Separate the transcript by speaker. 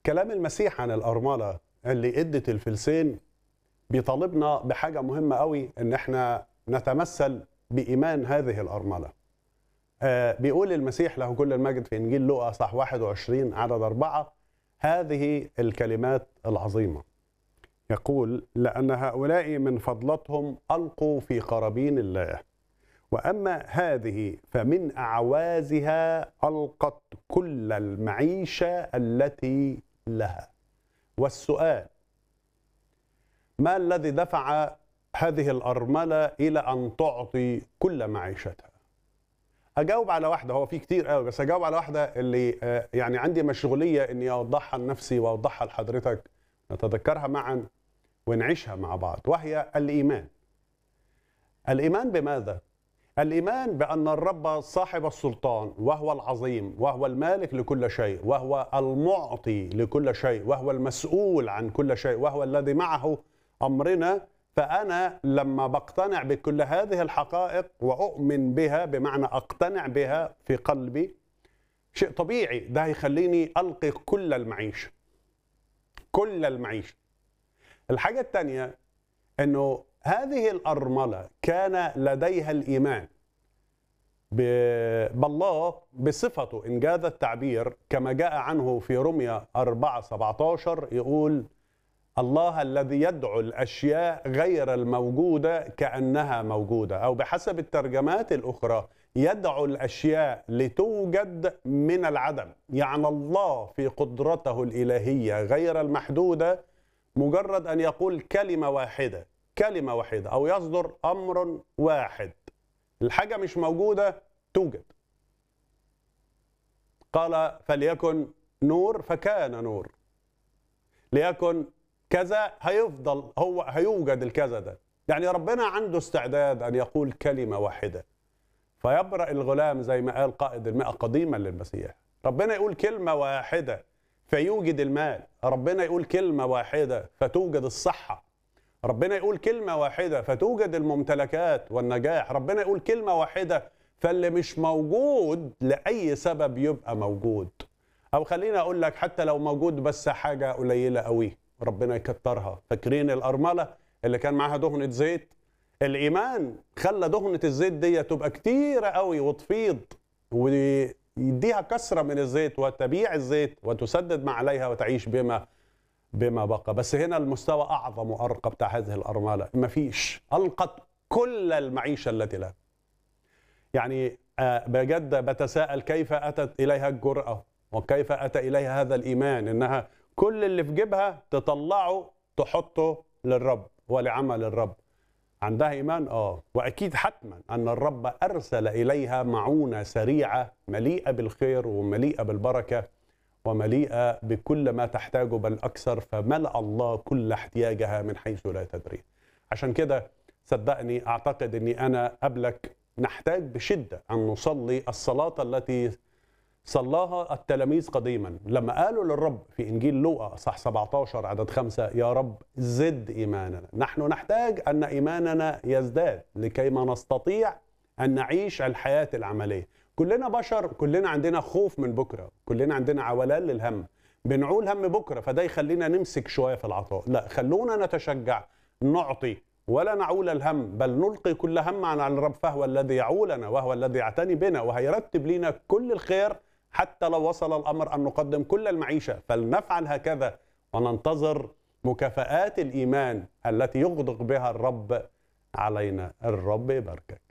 Speaker 1: كلام المسيح عن الأرملة اللي ادت الفلسين بيطالبنا بحاجة مهمة قوي ان احنا نتمثل بإيمان هذه الأرملة آه بيقول المسيح له كل المجد في إنجيل لوقا صح 21 عدد أربعة هذه الكلمات العظيمة يقول لأن هؤلاء من فضلتهم ألقوا في قرابين الله وأما هذه فمن أعوازها ألقت كل المعيشة التي لها والسؤال ما الذي دفع هذه الأرملة إلى أن تعطي كل معيشتها أجاوب على واحدة هو في كتير قوي بس أجاوب على واحدة اللي آه، يعني عندي مشغولية إني أوضحها لنفسي وأوضحها لحضرتك نتذكرها معا ونعيشها مع بعض وهي الإيمان الإيمان بماذا؟ الإيمان بأن الرب صاحب السلطان وهو العظيم وهو المالك لكل شيء وهو المعطي لكل شيء وهو المسؤول عن كل شيء وهو الذي معه أمرنا فأنا لما بقتنع بكل هذه الحقائق وأؤمن بها بمعنى أقتنع بها في قلبي شيء طبيعي ده هيخليني ألقي كل المعيشة كل المعيشة الحاجة الثانية أنه هذه الأرملة كان لديها الإيمان ب- بالله بصفته إن جاز التعبير كما جاء عنه في رمية 4 17 يقول الله الذي يدعو الأشياء غير الموجودة كأنها موجودة أو بحسب الترجمات الأخرى يدعو الأشياء لتوجد من العدم يعني الله في قدرته الإلهية غير المحدودة مجرد أن يقول كلمة واحدة كلمة واحدة أو يصدر أمر واحد الحاجة مش موجودة توجد قال فليكن نور فكان نور ليكن كذا هيفضل هو هيوجد الكذا ده يعني ربنا عنده استعداد أن يقول كلمة واحدة فيبرأ الغلام زي ما قال قائد المئة قديما للمسيح ربنا يقول كلمة واحدة فيوجد المال ربنا يقول كلمة واحدة فتوجد الصحة ربنا يقول كلمة واحدة فتوجد الممتلكات والنجاح ربنا يقول كلمة واحدة فاللي مش موجود لأي سبب يبقى موجود أو خليني أقول لك حتى لو موجود بس حاجة قليلة قوي ربنا يكترها فاكرين الأرملة اللي كان معاها دهنة زيت الإيمان خلى دهنة الزيت دي تبقى كتيرة قوي وتفيض ويديها كسرة من الزيت وتبيع الزيت وتسدد ما عليها وتعيش بما بما بقى بس هنا المستوى اعظم وارقى بتاع هذه الارمله مفيش القت كل المعيشه التي لها يعني آه، بجد بتساءل كيف اتت اليها الجراه وكيف اتى اليها هذا الايمان انها كل اللي في جيبها تطلعه تحطه للرب ولعمل الرب عندها ايمان اه واكيد حتما ان الرب ارسل اليها معونه سريعه مليئه بالخير ومليئه بالبركه ومليئة بكل ما تحتاجه بل أكثر فملأ الله كل احتياجها من حيث لا تدري عشان كده صدقني أعتقد أني أنا قبلك نحتاج بشدة أن نصلي الصلاة التي صلاها التلاميذ قديما لما قالوا للرب في إنجيل لوقا صح 17 عدد خمسة يا رب زد إيماننا نحن نحتاج أن إيماننا يزداد لكي ما نستطيع أن نعيش الحياة العملية كلنا بشر كلنا عندنا خوف من بكرة كلنا عندنا عولان للهم بنعول هم بكرة فده يخلينا نمسك شوية في العطاء لا خلونا نتشجع نعطي ولا نعول الهم بل نلقي كل هم على الرب فهو الذي يعولنا وهو الذي يعتني بنا وهيرتب لنا كل الخير حتى لو وصل الأمر أن نقدم كل المعيشة فلنفعل هكذا وننتظر مكافآت الإيمان التي يغدق بها الرب علينا الرب يباركك